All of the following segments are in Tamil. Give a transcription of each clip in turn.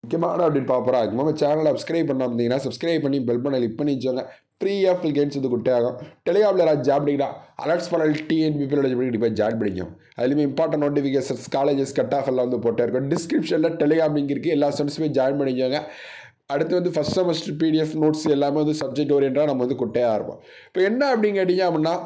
முக்கியமான அப்படின்னு பார்ப்போம் அதுக்கு நம்ம சேனலை சப்ஸ்கிரைப் பண்ண இருந்தீங்கன்னா சப்ஸ்கிரைப் பண்ணி பெல் பண்ண கிளிக் பண்ணி வச்சோங்க ஃப்ரீயாக ஃபுல் கேம்ஸ் வந்து குட்டையாகும் டெலிகிராமில் யாராவது ஜாப் பண்ணிங்கன்னா அலர்ட்ஸ் பண்ண டிஎன்பிபியோட கண்டிப்பாக ஜாயின் பண்ணிக்கும் அதுலேயுமே important notifications colleges cut off எல்லாம் வந்து போட்டே இருக்கும் டிஸ்கிரிப்ஷனில் டெலிகிராம் லிங்க் இருக்குது எல்லா ஸ்டூடெண்ட்ஸுமே ஜாயின் பண்ணிக்கோங்க அடுத்து வந்து ஃபஸ்ட் செமஸ்டர் பிடிஎஃப் நோட்ஸ் எல்லாமே வந்து சப்ஜெக்ட் ஓரியண்டாக நம்ம வந்து குட்டையாக இருப்போம் இப்போ என்ன அப்படின்னு கேட்டிங்க அப்படின்னா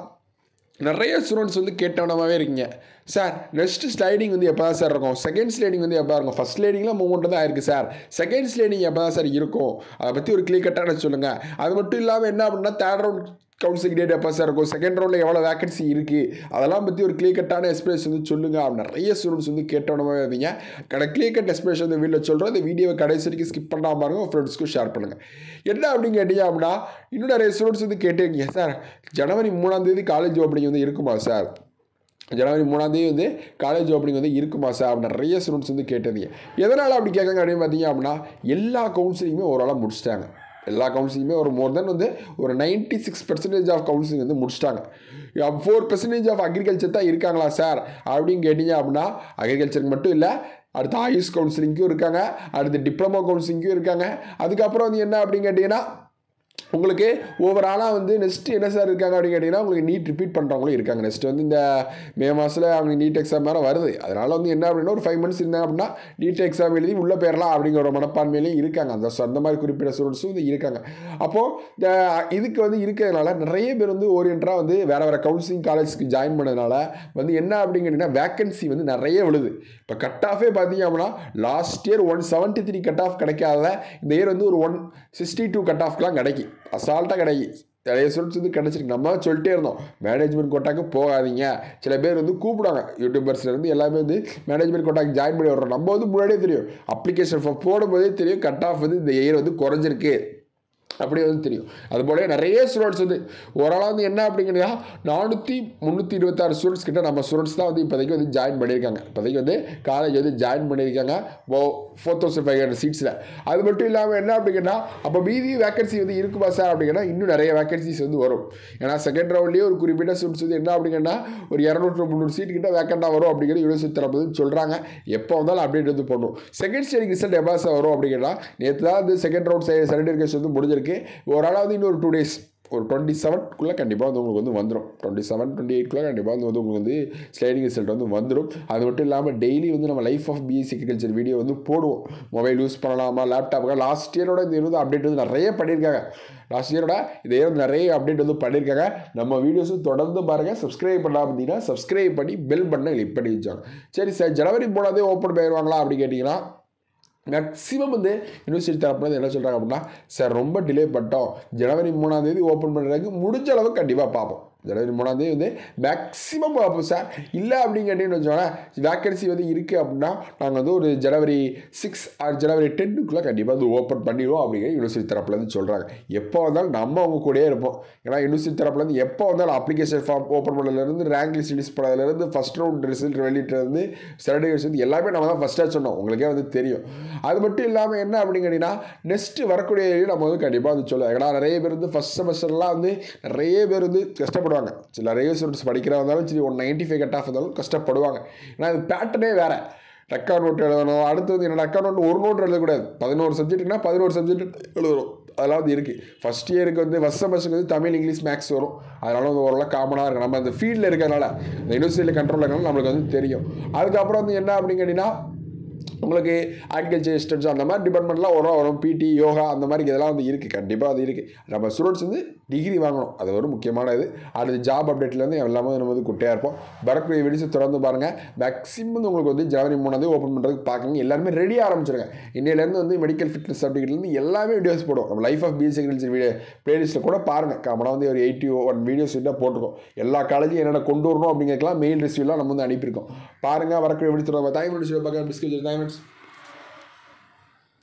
நிறைய ஸ்டூடெண்ட்ஸ் வந்து கேட்டவனமாகவே இருக்கீங்க சார் நெக்ஸ்ட் ஸ்லைடிங் வந்து எப்போ தான் சார் இருக்கும் செகண்ட் ஸ்லைடிங் வந்து எப்போ இருக்கும் ஃபஸ்ட் ஸ்லைடிங்லாம் மூமெண்ட் தான் இருக்குது சார் செகண்ட் ஸ்லைடிங் எப்போ தான் சார் இருக்கும் அதை பற்றி ஒரு கிளியர் கட்டான சொல்லுங்கள் அது மட்டும் இல்லாமல் என்ன அப்படின்னா தேர்ட் ரவுண்ட் கவுன்சிலிங் டேட் எப்போ சார் இருக்கும் செகண்ட் ரவுண்டில் எவ்வளோ வேகன்சி இருக்குது அதெல்லாம் பற்றி ஒரு கிளியர் கட்டான எக்ஸ்பிரஸ் வந்து சொல்லுங்கள் அப்படின்னு நிறைய ஸ்டூடெண்ட்ஸ் வந்து கேட்டவனமாகவே இருந்தீங்க கடை கிளியர் கட் எக்ஸ்பிரஸ் வந்து வீட்டில் சொல்கிறோம் இந்த வீடியோவை கடைசி வரைக்கும் ஸ்கிப் பண்ணாமல் பாருங்க உங்கள் ஃப்ரெண்ட்ஸ்க்கும் ஷேர் பண்ணுங்கள் என்ன அப்படின்னு கேட்டீங்க அப்படின்னா இன்னும் நிறைய ஸ்டூடெண்ட்ஸ் வந்து கேட்டிருக்கீங்க சார் ஜனவரி மூணாம் தேதி காலேஜ் ஓப்பனிங் வந்து இருக்குமா சார் ஜனவரி மூணாம் தேதி வந்து காலேஜ் ஓப்பனிங் வந்து இருக்குமா சார் அப்படின்னு நிறைய ஸ்டூடெண்ட்ஸ் வந்து கேட்டிருந்தீங்க எதனால் அப்படி கேட்காங்க அப்படின்னு பார்த்தீங்க அப்படின்னா எல்லா கவுன்சிலிங்குமே ஓரளவு முடிச்சிட்டாங்க எல்லா கவுன்சிலிங்குமே ஒரு மோர் தென் வந்து ஒரு ninety six percentage of counselling வந்து முடிச்சிட்டாங்க ஃபோர் பர்சன்டேஜ் ஆஃப் அக்ரிகல்ச்சர் தான் இருக்காங்களா சார் அப்படின்னு கேட்டிங்க அப்படின்னா அக்ரிகல்ச்சருக்கு மட்டும் இல்லை அடுத்து ஆயுஷ் கவுன்சிலிங்க்கும் இருக்காங்க அடுத்து டிப்ளமோ கவுன்சிலிங்க்கும் இருக்காங்க அதுக்கப்புறம் வந்து என்ன அப்படின்னு கேட்டிங்கன்னா உங்களுக்கு ஓவராலாக வந்து நெக்ஸ்ட்டு என்ன சார் இருக்காங்க அப்படின்னு கேட்டிங்கன்னா உங்களுக்கு நீட் ரிப்பீட் பண்ணுறவங்களும் இருக்காங்க நெக்ஸ்ட் வந்து இந்த மே மாதத்தில் அவங்க நீட் எக்ஸாம் வேறு வருது அதனால் வந்து என்ன அப்படின்னா ஒரு ஃபைவ் மந்த்ஸ் இருந்தாங்க அப்படின்னா நீட் எக்ஸாம் எழுதி உள்ளே போயிடலாம் அப்படிங்கிற ஒரு மனப்பான்மையிலையும் இருக்காங்க அந்த அந்த மாதிரி குறிப்பிட்ட ஸ்டூடெண்ட்ஸும் வந்து இருக்காங்க அப்போது இந்த இதுக்கு வந்து இருக்கிறதுனால நிறைய பேர் வந்து ஓரியன்டாக வந்து வேறு வேறு கவுன்சிலிங் காலேஜ்க்கு ஜாயின் பண்ணதுனால வந்து என்ன அப்படின்னு கேட்டிங்கன்னா வேக்கன்சி வந்து நிறைய விழுது இப்போ கட் ஆஃபே பார்த்தீங்க அப்படின்னா last year one seventy three cut off கிடைக்காத இந்த இயர் வந்து ஒரு ஒன் சிக்ஸ்டி டூ கட் ஆஃப்லாம் கிடைக்கும் அசால்ட்டாக கிடைக்கும் நிறைய ஸ்டூடெண்ட்ஸ் வந்து கிடச்சிருக்கு நம்ம சொல்லிட்டே இருந்தோம் மேனேஜ்மெண்ட் கோட்டாக்கு போகாதீங்க சில பேர் வந்து கூப்பிடுவாங்க யூடியூபர்ஸ்லேருந்து எல்லாமே வந்து மேனேஜ்மெண்ட் கோட்டாக்கு ஜாயின் பண்ணி விட்றோம் நம்ம வந்து முன்னாடியே தெரியும் அப்ளிகேஷன் ஃபார்ம் போடும்போதே தெரியும் கட் ஆஃப் வந்து இந்த இயர் வந்து குறைஞ்சிருக்கு அப்படி வந்து தெரியும் அதுபோல நிறைய ஸ்டூடெண்ட்ஸ் வந்து ஓரளவு வந்து என்ன அப்படிங்கிறதா நானூற்றி முந்நூற்றி இருபத்தாறு ஸ்டூடெண்ட்ஸ் கிட்ட நம்ம ஸ்டூடெண்ட்ஸ் தான் வந்து இப்போதைக்கு வந்து ஜாயின் பண்ணியிருக்காங்க இப்போதைக்கு வந்து காலேஜ் வந்து ஜாயின் பண்ணியிருக்காங்க oh four thousand five hundred சீட்ஸில் அது மட்டும் இல்லாமல் என்ன அப்படிங்கன்னா அப்போ மீதி வேகன்சி வந்து இருக்குமா சார் அப்படின்னா இன்னும் நிறைய வேகன்சிஸ் வந்து வரும் ஏன்னா செகண்ட் ரவுண்ட்லேயே ஒரு குறிப்பிட்ட ஸ்டூடெண்ட்ஸ் வந்து என்ன அப்படிங்கன்னா ஒரு இரநூற்று முந்நூறு சீட் கிட்ட வேக்கண்டாக வரும் அப்படிங்கிற யூனிவர்சிட்டி தரப்பு வந்து சொல்கிறாங்க எப்போ வந்தாலும் அப்டேட் வந்து பண்ணும் செகண்ட் ஸ்டேஜ் ரிசல்ட் எப்போ சார் வரும் அப்படின்னா நேற்று தான் வந்து செகண்ட் ரவுண்ட் சர்டிஃபிகேஷன் வந்து முடிஞ்சிருக்கு ஓரளவு இன்னொரு டூ டேஸ் ஒரு டுவெண்ட்டி செவன்க்குள்ளே கண்டிப்பாக வந்து உங்களுக்கு வந்து வந்துடும் டுவெண்ட்டி செவன் டுவெண்ட்டி எயிட்குள்ளே கண்டிப்பாக வந்து வந்து உங்களுக்கு வந்து ஸ்லைடிங் ரிசல்ட் வந்து வந்துடும் அது மட்டும் இல்லாமல் டெய்லி வந்து நம்ம life of BSc agriculture video வந்து போடுவோம் மொபைல் யூஸ் பண்ணலாமா லேப்டாப்புக்கு லாஸ்ட் இயரோட இந்த வந்து அப்டேட் வந்து நிறைய பண்ணியிருக்காங்க லாஸ்ட் இயரோட இதே வந்து நிறைய அப்டேட் வந்து பண்ணியிருக்காங்க நம்ம வீடியோஸும் தொடர்ந்து பாருங்கள் சப்ஸ்கிரைப் பண்ணாமல் இருந்தீங்கன்னா சப்ஸ்கிரைப் பண்ணி பெல் பண்ண கிளிக் பண்ணி வச்சாங்க சரி சார் ஜனவரி மூணாவதே ஓப்பன் பண்ணிடுவாங்களா அப்படி கேட்டிங்கன்னா மேக்ஸிமம் வந்து யூனிவர்சிட்டி தரப்புல என்ன சொல்கிறாங்க அப்படின்னா சார் ரொம்ப டிலே பண்ணிட்டோம் ஜனவரி மூணாம் தேதி ஓப்பன் பண்ணுறதுக்கு முடிஞ்ச அளவுக்கு கண்டிப்பாக பார்ப்போம் ஜனவரி மூணாம் தேதி வந்து மேக்ஸிமம் பார்ப்போம் சார் இல்லை அப்படின்னு கேட்டீங்கன்னு வச்சோங்களேன் வேக்கன்சி வந்து இருக்குது அப்படின்னா நாங்கள் வந்து ஒரு ஜனவரி சிக்ஸ் ஆர் ஜனவரி டென்னுக்குள்ளே கண்டிப்பாக வந்து ஓப்பன் பண்ணிடுவோம் அப்படிங்கிற யூனிவர்சிட்டி தரப்புலேருந்து சொல்கிறாங்க எப்போ வந்தாலும் நம்ம அவங்க கூடயே இருப்போம் ஏன்னா யூனிவர்சிட்டி தரப்புலேருந்து எப்போ வந்தாலும் அப்ளிகேஷன் ஃபார்ம் ஓப்பன் பண்ணதுலேருந்து ரேங்க் லிஸ்ட் ரிலீஸ் பண்ணதுலேருந்து ஃபஸ்ட் ரவுண்ட் ரிசல்ட் வெளியிட்டது சர்டிஃபிகேட்ஸ் வந்து எல்லாமே நம்ம தான் ஃபஸ்ட்டாக சொன்னோம் உங்களுக்கே வந்து தெரியும் அது மட்டும் இல்லாமல் என்ன அப்படின்னு கேட்டிங்கன்னா நெக்ஸ்ட்டு வரக்கூடிய நம்ம வந்து கண்டிப்பாக வந்து சொல்லுவோம் ஏன்னா நிறைய பேர் வந்து ஃபஸ்ட் செமஸ்டர்லாம் வந்து நிறைய பேர் வந்து கஷ்டப்படுவாங்க சில நிறைய ஸ்டூடெண்ட்ஸ் படிக்கிறதா இருந்தாலும் சரி one ninety five cut off இருந்தாலும் கஷ்டப்படுவாங்க ஏன்னா அது பேட்டர்னே வேறு ரெக்கார்ட் நோட் எழுதணும் அடுத்து வந்து என்ன ரெக்கார்ட் நோட் ஒரு நோட் எழுதக்கூடாது பதினோரு சப்ஜெக்ட்னா பதினோரு சப்ஜெக்ட் எழுதணும் அதெல்லாம் வந்து இருக்குது ஃபஸ்ட் இயருக்கு வந்து ஃபஸ்ட் செமஸ்டருக்கு வந்து தமிழ் இங்கிலீஷ் மேக்ஸ் வரும் அதனால வந்து ஓரளவு காமனாக இருக்கும் நம்ம அந்த ஃபீல்டில் இருக்கிறனால இந்த யூனிவர்சிட்டியில் கண்ட்ரோல் இருக்கிறனால நம்மளுக்கு வந்து தெரியும் அதுக்கப்புறம் வந்து என்ன அப்படின்னு கேட்டிங்கன்னா உங்களுக்கு அக்ரிகல்ச்சர் ஸ்டட்ஸ் அந்த மாதிரி டிபார்ட்மெண்ட்லாம் வரும் வரும் பிடி யோகா அந்த மாதிரி இதெல்லாம் வந்து இருக்குது கண்டிப்பாக அது இருக்குது நம்ம ஸ்டூடெண்ட்ஸ் வந்து டிகிரி வாங்கணும் அது ஒரு முக்கியமான இது அடுத்து ஜாப் அப்டேட்லேருந்து எல்லாமே நம்ம வந்து குட்டையாக இருப்போம் வரக்கூடிய வீடியோஸ் தொடர்ந்து பாருங்கள் மேக்ஸிமம் வந்து உங்களுக்கு வந்து ஜனவரி மூணாவது ஓப்பன் பண்ணுறதுக்கு பார்க்குங்க எல்லாருமே ரெடி ஆரம்பிச்சிருங்க இன்னையிலேருந்து வந்து மெடிக்கல் ஃபிட்னஸ் சர்டிஃபிகேட்லேருந்து எல்லாமே வீடியோஸ் போடும் நம்ம life of BS agriculture video பிளேலிஸ்ட்டில் கூட பாருங்கள் காமனாக வந்து ஒரு எயிட்டி ஒன் வீடியோஸ் கிட்ட போட்டிருக்கோம் எல்லா காலேஜும் என்னென்ன கொண்டு வரணும் அப்படிங்கிறதுலாம் மெயில் ரிசீவ்லாம் நம்ம வந்து அனுப்பியிருக்கோம் பாருங்கள் வரக்கூடிய வீடியோ தொடர்ந்து டைம் வீடியோ பார்க்க டிஸ்கிரிப்ஷன் டைமண்ட்ஸ்